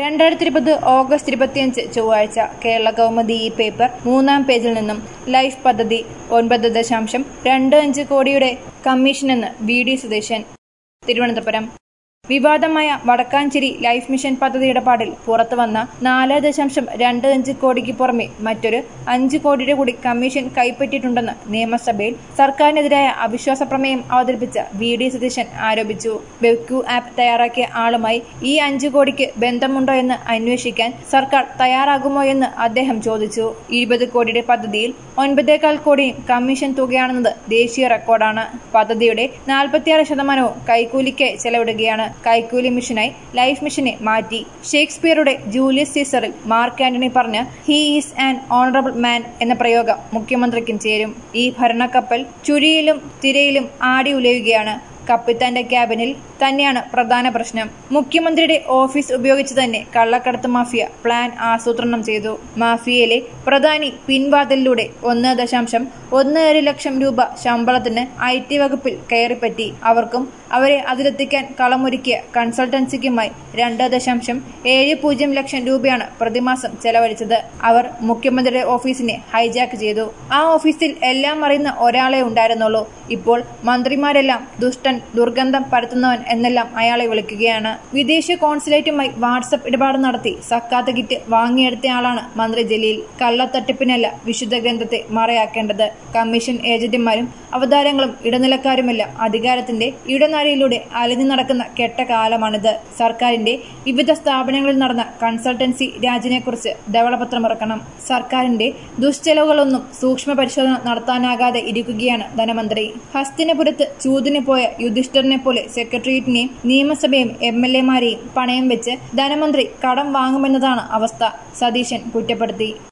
രണ്ടായിരത്തി ഇരുപത് ഓഗസ്റ്റ് ഇരുപത്തിയഞ്ച് ചൊവ്വാഴ്ച കേരള കൗമുദി ഈ പേപ്പർ മൂന്നാം പേജിൽ നിന്നും ലൈഫ് പദ്ധതി ഒൻപത് ദശാംശം രണ്ട് അഞ്ച് കോടിയുടെ കമ്മീഷനെന്ന് വി ഡി സുദേശൻ തിരുവനന്തപുരം വിവാദമായ വടക്കാഞ്ചേരി ലൈഫ് മിഷൻ പദ്ധതി ഇടപാടിൽ പുറത്തുവന്ന നാല് ദശാംശം രണ്ട് അഞ്ച് കോടിക്ക് പുറമെ മറ്റൊരു അഞ്ച് കോടിയുടെ കൂടി കമ്മീഷൻ കൈപ്പറ്റിയിട്ടുണ്ടെന്ന് നിയമസഭയിൽ സർക്കാരിനെതിരായ അവിശ്വാസ പ്രമേയം അവതരിപ്പിച്ച വി ഡി സതീശൻ ആരോപിച്ചു ബെവ്ക്യു ആപ്പ് തയ്യാറാക്കിയ ആളുമായി ഈ അഞ്ച് കോടിക്ക് ബന്ധമുണ്ടോ എന്ന് അന്വേഷിക്കാൻ സർക്കാർ തയ്യാറാകുമോ എന്ന് അദ്ദേഹം ചോദിച്ചു ഇരുപത് കോടിയുടെ പദ്ധതിയിൽ ഒൻപതേകാൽ കോടിയും കമ്മീഷൻ തുകയാണെന്നത് ദേശീയ റെക്കോർഡാണ് പദ്ധതിയുടെ നാൽപ്പത്തിയാറ് ശതമാനവും കൈക്കൂലിക്ക് ചെലവിടുകയാണ് കൈക്കൂലി മിഷനായി ലൈഫ് മിഷനെ മാറ്റി ഷേക്സ്പിയറുടെ ജൂലിയസ് സീസറിൽ മാർക്ക് ആന്റണി പറഞ്ഞ he is an honourable man എന്ന പ്രയോഗം മുഖ്യമന്ത്രിക്കും ചേരും ഈ ഭരണക്കപ്പൽ ചുഴിയിലും തിരയിലും ആടി ഉലയുകയാണ് കപ്പിത്താന്റെ ക്യാബിനിൽ തന്നെയാണ് പ്രധാന പ്രശ്നം മുഖ്യമന്ത്രിയുടെ ഓഫീസ് ഉപയോഗിച്ച് തന്നെ കള്ളക്കടത്ത് മാഫിയ പ്ലാൻ ആസൂത്രണം ചെയ്തു മാഫിയയിലെ പ്രധാനി പിൻവാതിലിലൂടെ ഒന്ന് ദശാംശം ഒന്ന് ഏഴ് ലക്ഷം രൂപ ശമ്പളത്തിന് ഐ ടി വകുപ്പിൽ കയറിപ്പറ്റി അവർക്കും അവരെ അതിലെത്തിക്കാൻ കളമൊരുക്കിയ കൺസൾട്ടൻസിക്കുമായി രണ്ട് ദശാംശം ഏഴ് പൂജ്യം ലക്ഷം രൂപയാണ് പ്രതിമാസം ചെലവഴിച്ചത് അവർ മുഖ്യമന്ത്രിയുടെ ഓഫീസിനെ ഹൈജാക്ക് ചെയ്തു ആ ഓഫീസിൽ എല്ലാം അറിയുന്ന ഒരാളെ ഉണ്ടായിരുന്നുള്ളൂ ഇപ്പോൾ മന്ത്രിമാരെല്ലാം ദുഷ്ടൻ ദുർഗന്ധം പരത്തുന്നവൻ എന്നെല്ലാം അയാളെ വിളിക്കുകയാണ് വിദേശ കോൺസുലേറ്റുമായി വാട്സപ്പ് ഇടപാട് നടത്തി സക്കാത്ത് കിറ്റ് വാങ്ങിയെടുത്തയാളാണ് മന്ത്രി ജലീൽ കള്ളത്തട്ടിപ്പിനല്ല വിശുദ്ധ ഗ്രന്ഥത്തെ മറയാക്കേണ്ടത് കമ്മീഷൻ ഏജന്റുമാരും അവതാരങ്ങളും ഇടനിലക്കാരുമെല്ലാം അധികാരത്തിന്റെ ഇടനാഴിയിലൂടെ അലിഞ്ഞു നടക്കുന്ന കെട്ട കാലമാണിത് സർക്കാരിന്റെ വിവിധ സ്ഥാപനങ്ങളിൽ നടന്ന കൺസൾട്ടൻസി രാജിനെക്കുറിച്ച് ധവളപത്രമിറക്കണം സർക്കാരിന്റെ ദുഷ്ചെലവുകളൊന്നും സൂക്ഷ്മ പരിശോധന നടത്താനാകാതെ ഇരിക്കുകയാണ് ധനമന്ത്രി ഹസ്തിനപുരത്ത് ചൂതിന് പോയ യുധിഷ്ഠിരനെ പോലെ സെക്രട്ടേറിയറ്റിനെയും നിയമസഭയും എം എൽ എമാരെയും പണയം വെച്ച് ധനമന്ത്രി കടം വാങ്ങുമെന്നതാണ് അവസ്ഥ സതീശൻ കുറ്റപ്പെടുത്തി